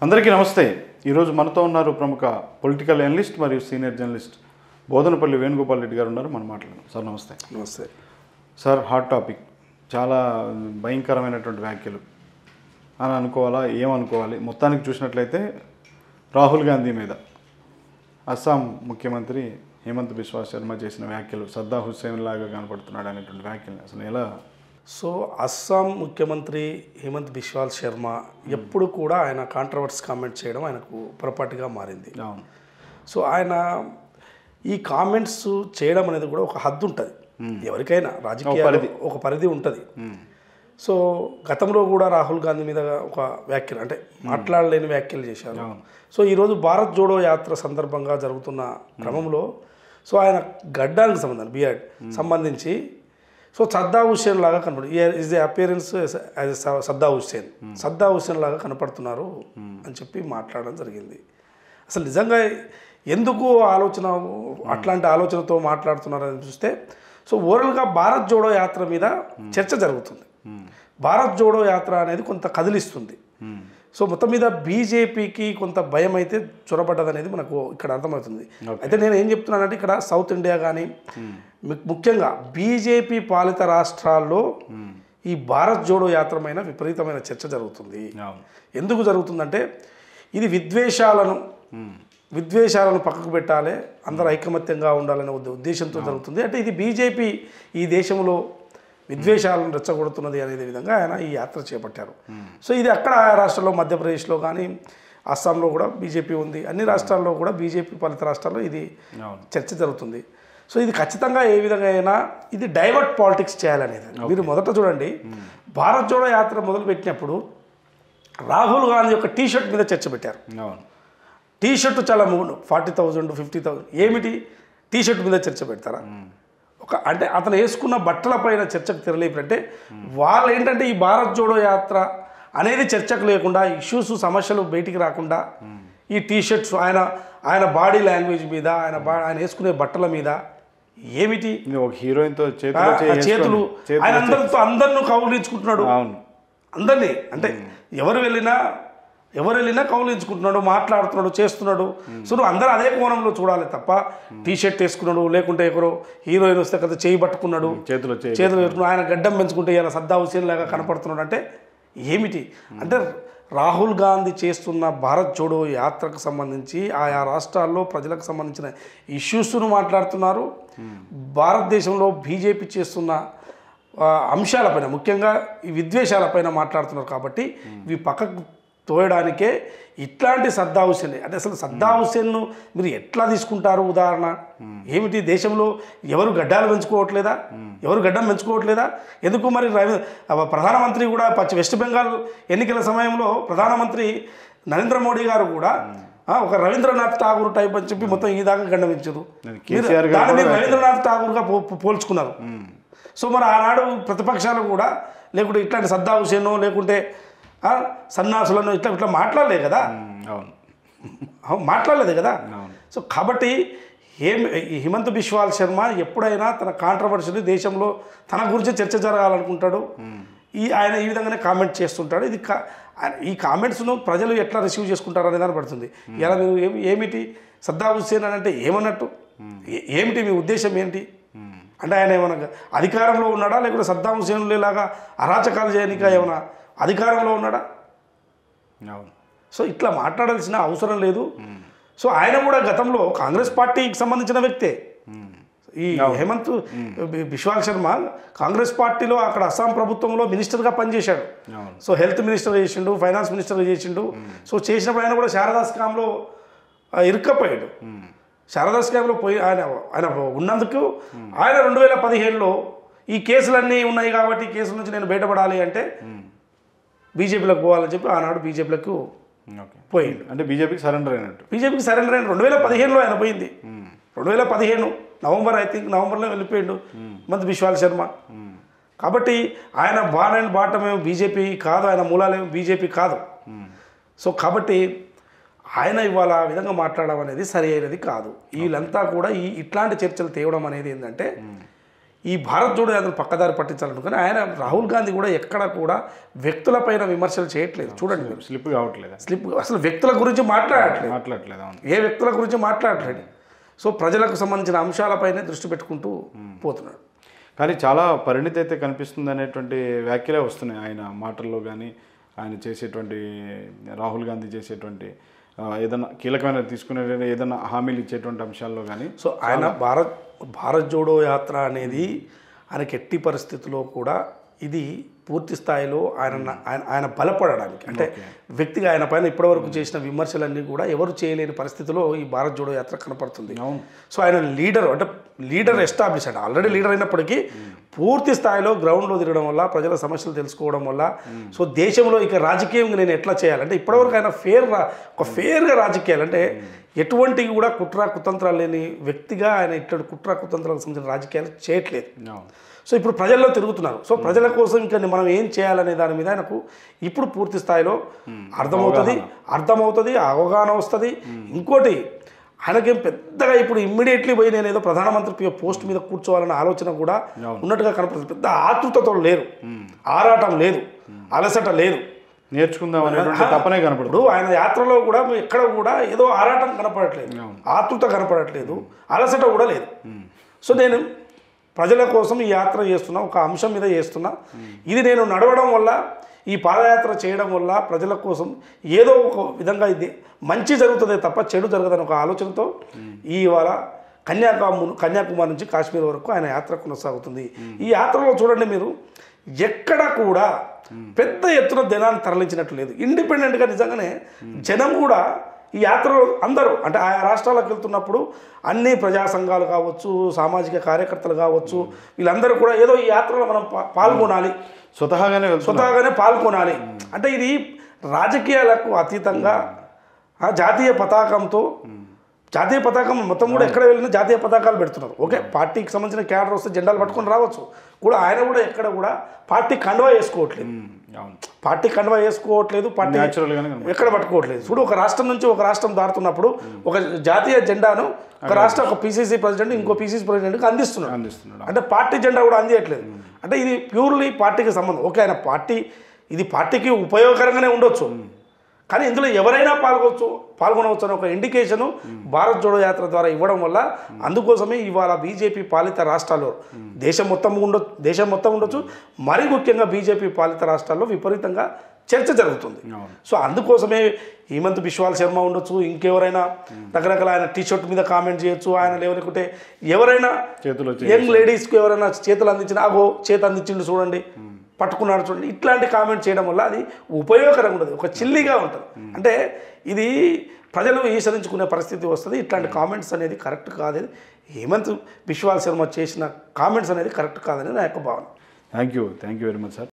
అందరికీ నమస్తే ఈరోజు మనతో ఉన్నారు ప్రముఖ పొలిటికల్ అనలిస్ట్ మరియు సీనియర్ జర్నలిస్ట్ బోధనపల్లి వేణుగోపాల్ రెడ్డి గారు ఉన్నారు మనం మాట్లాడదాం సార్ నమస్తే నమస్తే సార్ హాట్ టాపిక్ చాలా భయంకరమైనటువంటి వ్యాఖ్యలు అని అనుకోవాలా ఏమనుకోవాలి మొత్తానికి చూసినట్లయితే రాహుల్ గాంధీ మీద అస్సాం ముఖ్యమంత్రి హేమంత్ బిశ్వా శర్మ చేసిన వ్యాఖ్యలు సద్దా హుస్సేన్ లాగా కనపడుతున్నాడు అనేటువంటి వ్యాఖ్యలు అసలు ఎలా సో అస్సాం ముఖ్యమంత్రి హేమంత్ బిశ్వాల్ శర్మ ఎప్పుడు కూడా ఆయన కాంట్రవర్స్ కామెంట్ చేయడం ఆయనకు పొరపాటుగా మారింది అవును సో ఆయన ఈ కామెంట్స్ చేయడం అనేది కూడా ఒక హద్దు ఉంటుంది ఎవరికైనా రాజకీయ ఒక పరిధి ఉంటుంది సో గతంలో కూడా రాహుల్ గాంధీ మీద ఒక వ్యాఖ్యలు అంటే మాట్లాడలేని వ్యాఖ్యలు చేశారు సో ఈరోజు భారత్ జోడో యాత్ర సందర్భంగా జరుగుతున్న క్రమంలో సో ఆయన గడ్డానికి సంబంధించి బియర్డ్ సంబంధించి సో సద్దా హుస్సేన్ లాగా కనపడు is the appearance as Saddam Hussein Saddam Hussein లాగా కనపడుతున్నారు అని చెప్పి మాట్లాడడం జరిగింది అసలు నిజంగా ఎందుకు ఆలోచన అట్లాంటి ఆలోచనతో మాట్లాడుతున్నారని చూస్తే సో ఓవరాల్గా భారత్ జోడో యాత్ర మీద చర్చ జరుగుతుంది భారత్ జోడో యాత్ర అనేది కొంత కదిలిస్తుంది సో మొత్తం మీద బీజేపీకి కొంత భయం అయితే చొరబడ్డది అనేది మనకు ఇక్కడ అర్థమవుతుంది అయితే నేను ఏం చెప్తున్నానంటే ఇక్కడ సౌత్ ఇండియా కానీ ము- ముఖ్యంగా బీజేపీ పాలిత రాష్ట్రాల్లో ఈ భారత్ జోడో యాత్రమైన విపరీతమైన చర్చ జరుగుతుంది అవును ఎందుకు జరుగుతుందంటే ఇది విద్వేషాలను విద్వేషాలను పక్కకు పెట్టాలి అందరూ ఐకమత్యంగా ఉండాలనే ఉద్ద- ఉద్దేశంతో జరుగుతుంది అంటే ఇది బీజేపీ ఈ దేశంలో విద్వేషాలను రెచ్చగొడుతున్నది అనే విధంగా ఆయన ఈ యాత్ర చేపట్టారు సో ఇది అక్కడ ఆయా రాష్ట్రాల్లో మధ్యప్రదేశ్లో కానీ అస్సాంలో కూడా బీజేపీ ఉంది అన్ని రాష్ట్రాల్లో కూడా బీజేపీ పాలిత రాష్ట్రాల్లో ఇది అవును చర్చ జరుగుతుంది సో ఇది ఖచ్చితంగా ఏ విధంగా అయినా ఇది డైవర్ట్ పాలిటిక్స్ చేయాలనేది మీరు మొదట చూడండి భారత్ జోడో యాత్ర మొదలుపెట్టినప్పుడు రాహుల్ గాంధీ యొక్క టీ షర్ట్ మీద చర్చ పెట్టారు అవును టీ షర్ట్ చాలా మూడు ఫార్టీ థౌజండ్ ఫిఫ్టీ థౌజండ్ ఏమిటి టీ షర్ట్ మీద చర్చ పెడతారా ఒక అంటే అతను వేసుకున్న బట్టల పైన చర్చకు తెరలేపినట్టే వాళ్ళు ఏంటంటే ఈ భారత్ జోడో యాత్ర అనేది చర్చకు లేకుండా ఇష్యూస్ సమస్యలు బయటికి రాకుండా ఈ టీ షర్ట్స్ ఆయన ఆయన బాడీ లాంగ్వేజ్ మీద ఆయన బా ఆయన వేసుకునే బట్టల మీద ఏమిటి ఇంకా ఒక హీరోయిన్తో ఆ, చేతిలో ఆ చేయి చేతులు వేసుకొని- చేతిలో ఆయన అందరితో అందరిని కౌలించుకుంటున్నాడు అవును అందరినీ అంటే ఎవరు వెళ్ళినా ఎవరు వెళ్ళినా కౌలించుకుంటున్నాడు మాట్లాడుతున్నాడు చేస్తున్నాడు సో నువ్వు అందరూ అదే కోణంలో చూడాలి తప్ప టీ షర్ట్ వేసుకున్నాడు లేకుంటే ఎవరో హీరోయిన్ వస్తే కదా చేయి పట్టుకున్నాడు చేతిలో చేయి చేతులు పెట్టుకుని ఆయన గడ్డం పెంచుకుంటే ఇలా సద్దా హుసేన్ లాగా కనపడుతున్నాడు అంటే ఏమిటి అంటే రాహుల్ గాంధీ చేస్తున్న భారత్ జోడో యాత్రకు సంబంధించి ఆయా రాష్ట్రాల్లో ప్రజలకు సంబంధించిన ఇష్యూస్ను మాట్లాడుతున్నారు భారతదేశంలో బీజేపీ చేస్తున్న ఆ, అంశాలపైన ముఖ్యంగా ఈ విద్వేషాలపైన మాట్లాడుతున్నారు కాబట్టి ఇవి పక్కకు తోయడానికే ఇట్లాంటి సద్దా హుసేన్ అంటే అసలు సద్దా హుసేన్ను మీరు ఎట్లా తీసుకుంటారు ఉదాహరణ ఏమిటి దేశంలో ఎవరు గడ్డాలు పెంచుకోవట్లేదా ఎవరు గడ్డం పెంచుకోవట్లేదా ఎందుకు మరి రవి ఆ ప్రధానమంత్రి కూడా పశ్చిమ వెస్ట్ బెంగాల్ ఎన్నికల సమయంలో ప్రధానమంత్రి నరేంద్ర మోడీ గారు కూడా ఆ, ఒక రవీంద్రనాథ్ ఠాగూర్ టైప్ అని చెప్పి మొత్తం ఈ దాకా గండం ఇచ్చారు అది కేసీఆర్ గారు దాన్ని మీరు రవీంద్రనాథ్ ఠాగూర్గా పో పో- పోల్చుకున్నారు సో మరి ఆనాడు ప్రతిపక్షాలు కూడా లేకుంటే ఇట్లాంటి సద్దా హుసేనో లేకుంటే ఆ, సన్నాసులను ఇట్లా ఇట్లా మాట్లాడలే కదా ఉమ్, అవును అవును, మాట్లాడలేదు కదా అవును సో కాబట్టి ఏం ఈ హిమంత్ బిశ్వాల్ శర్మ ఎప్పుడైనా తన కాంట్రవర్సీని దేశంలో తన గురించి చర్చ జరగాలనుకుంటాడు ఈ ఆయన ఈ విధంగానే కామెంట్ చేస్తుంటాడు ఇది కా- ఆయన- ఈ కామెంట్స్ను ప్రజలు ఎట్లా రిసీవ్ చేసుకుంటారు అనే దాన్ని పడుతుంది ఇలా మీరు ఏమి ఏమిటి సద్దా హుస్సేన్ అని అంటే ఏమన్నట్టు ఏ- ఏమిటి మీ ఉద్దేశం ఏంటి అంటే ఆయన ఏమన్నా అధికారంలో ఉన్నాడా లేకుంటే సద్దాం హుస్సేన్ లాగా అరాచకాలు చేయనిక ఏమైనా అధికారంలో ఉన్నాడా అవును సో ఇట్లా మాట్లాడాల్సిన అవసరం లేదు సో ఆయన కూడా గతంలో కాంగ్రెస్ పార్టీకి సంబంధించిన వ్యక్తే ఈ హేమంత్ బి- బిశ్వాల్ శర్మ కాంగ్రెస్ పార్టీలో అక్కడ అస్సాం ప్రభుత్వంలో మినిస్టర్గా పనిచేశాడు అవును సో హెల్త్ మినిస్టర్ చేసిండు ఫైనాన్స్ మినిస్టర్ చేసిండు సో చేసినప్పుడు ఆయన కూడా శారదా స్కామ్లో ఆ, ఇరుక్కపోయాడు శారదా స్కామ్లో పోయి ఆయన ఆయన ఉన్నందుకు ఆయన రెండు వేల పదిహేడులో ఈ కేసులన్నీ ఉన్నాయి కాబట్టి ఈ కేసుల నుంచి నేను బయటపడాలి అంటే బీజేపీలోకి పోవాలని చెప్పి ఆనాడు బీజేపీలకు ఓకే పోయిండు అంటే బీజేపీకి సరెండర్ అయినట్టు బీజేపీకి సరెండర్ అయిన రెండు వేల పదిహేనులో ఆయన పోయింది రెండు వేల పదిహేను నవంబర్ ఐ థింక్ నవంబర్లో వెళ్ళిపోయిండు మంత్ విశ్వాల్ శర్మ కాబట్టి ఆయన బాన్ అండ్ బాటం ఏమో బీజేపీ కాదు ఆయన మూలాలేమో బీజేపీ కాదు సో కాబట్టి ఆయన ఇవాళ ఆ విధంగా మాట్లాడడం అనేది సరి అయినది కాదు వీళ్ళంతా కూడా ఈ ఇట్లాంటి చర్చలు తేవడం అనేది ఏంటంటే ఈ భారత్ జోడో యాత్ర పక్కదారి పట్టించాలను కానీ ఆయన రాహుల్ గాంధీ కూడా ఎక్కడ కూడా వ్యక్తులపైన విమర్శలు చేయట్లేదు చూడండి మీరు స్లిప్ కావట్లేదా స్లిప్ అసలు వ్యక్తుల గురించి మాట్లాడట్లేదు మాట్లాడట్లేదు అవును ఏ వ్యక్తుల గురించి మాట్లాడట్లేదు సో ప్రజలకు సంబంధించిన అంశాలపైనే దృష్టి పెట్టుకుంటూ పోతున్నాడు కానీ చాలా పరిణితి అయితే కనిపిస్తుంది అనేటువంటి వ్యాఖ్యలే వస్తున్నాయి ఆయన మాటల్లో కానీ ఆయన చేసేటువంటి రాహుల్ గాంధీ చేసేటువంటి ఆ, ఏదైనా కీలకమైన తీసుకునే ఏదైనా హామీలు ఇచ్చేటువంటి అంశాల్లో కానీ సో ఆయన భారత్ భారత్ జోడో యాత్ర అనేది ఆయనకి ఎట్టి పరిస్థితుల్లో కూడా ఇది పూర్తి స్థాయిలో ఆయన ఆయన ఆయన బలపడడానికి అంటే వ్యక్తిగా ఆయన పైన ఇప్పటివరకు చేసిన విమర్శలన్నీ కూడా ఎవరు చేయలేని పరిస్థితిలో ఈ భారత్ జోడో యాత్ర కనపడుతుంది అవును సో ఆయన లీడర్ అంటే లీడర్ ఎస్టాబ్లిష్ అంటే ఆల్రెడీ లీడర్ అయినప్పటికీ పూర్తి స్థాయిలో గ్రౌండ్లో తిరగడం వల్ల ప్రజల సమస్యలు తెలుసుకోవడం వల్ల సో దేశంలో ఇక రాజకీయం నేను ఎట్లా చేయాలంటే ఇప్పటివరకు ఆయన ఫేర్ రా ఒక ఫేర్గా రాజకీయాలు అంటే ఎటువంటి కూడా కుట్ర కుతంత్రాలు లేని వ్యక్తిగా ఆయన ఇట్లాంటి కుట్ర కుతంత్రాలకు సంబంధించిన రాజకీయాలు చేయట్లేదు అవును సో ఇప్పుడు ప్రజల్లో తిరుగుతున్నారు సో ప్రజల కోసం ఇంకా మనం ఏం చేయాలనే దాని మీద ఆయనకు ఇప్పుడు పూర్తి స్థాయిలో అర్థమవుతుంది అర్థమవుతుంది అవగాహన వస్తుంది ఇంకోటి ఆయనకేం పెద్దగా ఇప్పుడు ఇమ్మీడియట్లీ పోయి నేను ఏదో ప్రధానమంత్రి పోస్ట్ మీద కూర్చోవాలన్న ఆలోచన కూడా ఉన్నట్టుగా కనపడుతుంది పెద్ద ఆతృతతో లేరు ఆరాటం లేదు అలసట లేదు నేర్చుకుందాం అనేటువంటి తప్పనే కనపడదు ఇప్పుడు ఆయన యాత్రలో కూడా ఎక్కడ కూడా ఏదో ఆరాటం కనపడట్లేదు ఆతృత కనపడట్లేదు అలసట కూడా లేదు సో నేను ప్రజల కోసం ఈ యాత్ర చేస్తున్నా ఒక అంశం మీద చేస్తున్నా ఇది నేను నడవడం వల్ల ఈ పాదయాత్ర చేయడం వల్ల ప్రజల కోసం ఏదో ఒక విధంగా ఇది మంచి జరుగుతుంది తప్ప చెడు జరగదని ఒక ఆలోచనతో ఈ ఇవాళ కన్యాకుమారి కన్యాకుమారి నుంచి కాశ్మీర్ వరకు ఆయన యాత్ర కొనసాగుతుంది ఈ యాత్రలో చూడండి మీరు ఎక్కడ కూడా పెద్ద ఎత్తున జనాన్ని తరలించినట్లు లేదు ఇండిపెండెంట్గా నిజంగానే జనం కూడా ఈ యాత్రలో అందరూ అంటే ఆయా రాష్ట్రాలకు వెళ్తున్నప్పుడు అన్ని ప్రజా సంఘాలు కావచ్చు సామాజిక కార్యకర్తలు కావచ్చు వీళ్ళందరూ కూడా ఏదో ఈ యాత్రలో మనం పా- పాల్గొనాలి స్వతహాగానే వెళ్తున్నారు స్వతహాగానే పాల్గొనాలి అంటే ఇది రాజకీయాలకు అతీతంగా ఆ జాతీయ పతాకంతో జాతీయ పతాకం మొత్తం కూడా ఎక్కడ వెళ్ళినా జాతీయ పతాకాలు పెడుతున్నారు ఓకే పార్టీకి సంబంధించిన క్యాడర్ వస్తే జెండాలు పట్టుకొని రావచ్చు కూడా ఆయన కూడా ఎక్కడ కూడా పార్టీ కండువా వేసుకోవట్లేదు ఉమ్, అవును పార్టీ కండువా వేసుకోవట్లేదు పార్టీ న్యాచురల్ గానే కనపడుతుంది. ఎక్కడ పట్టుకోవట్లేదు చూడు ఒక రాష్ట్రం నుంచి ఒక రాష్ట్రం దాటుతున్నప్పుడు ఒక జాతీయ జెండాను ఒక రాష్ట్ర ఒక పీసీసీ ప్రెసిడెంట్ ఇంకో పీసీసీ ప్రెసిడెంట్కి అందిస్తున్నాడు అందిస్తున్నాడు అంటే పార్టీ జెండా కూడా అందియట్లేదు అంటే ఇది ప్యూర్లీ పార్టీకి సంబంధం ఓకే ఆయన పార్టీ ఇది పార్టీకి ఉపయోగకరంగానే ఉండొచ్చు కానీ ఇందులో ఎవరైనా పాల్గొచ్చు పాల్గొనవచ్చు అనే ఒక ఇండికేషను భారత్ జోడో యాత్ర ద్వారా ఇవ్వడం వల్ల అందుకోసమే ఇవాళ బీజేపీ పాలిత రాష్ట్రాల్లో దేశం మొత్తం ఉండ దేశం మొత్తం ఉండొచ్చు మరీ ముఖ్యంగా బీజేపీ పాలిత రాష్ట్రాల్లో విపరీతంగా చర్చ జరుగుతుంది అవును సో అందుకోసమే హేమంత్ బిశ్వాల్ శర్మ ఉండొచ్చు ఇంకెవరైనా రకరకాల ఆయన టీ షర్ట్ మీద కామెంట్ చేయొచ్చు ఆయన లేవనుకుంటే ఎవరైనా చేతిలో యంగ్ లేడీస్కి ఎవరైనా చేతులు అందించిన అగో చేతి అందించిండు చూడండి పట్టుకున్నాడు చూడండి ఇట్లాంటి కామెంట్ చేయడం వల్ల అది ఉపయోగకరంగా ఉంటుంది ఒక చిల్లిగా ఉంటుంది అంటే ఇది ప్రజలు ఈసరించుకునే పరిస్థితి వస్తుంది ఇట్లాంటి కామెంట్స్ అనేది కరెక్ట్ కాదు హేమంత్ బిశ్వాల్ శర్మ చేసిన కామెంట్స్ అనేది కరెక్ట్ కాదని నా యొక్క భావన thank you thank you very much sir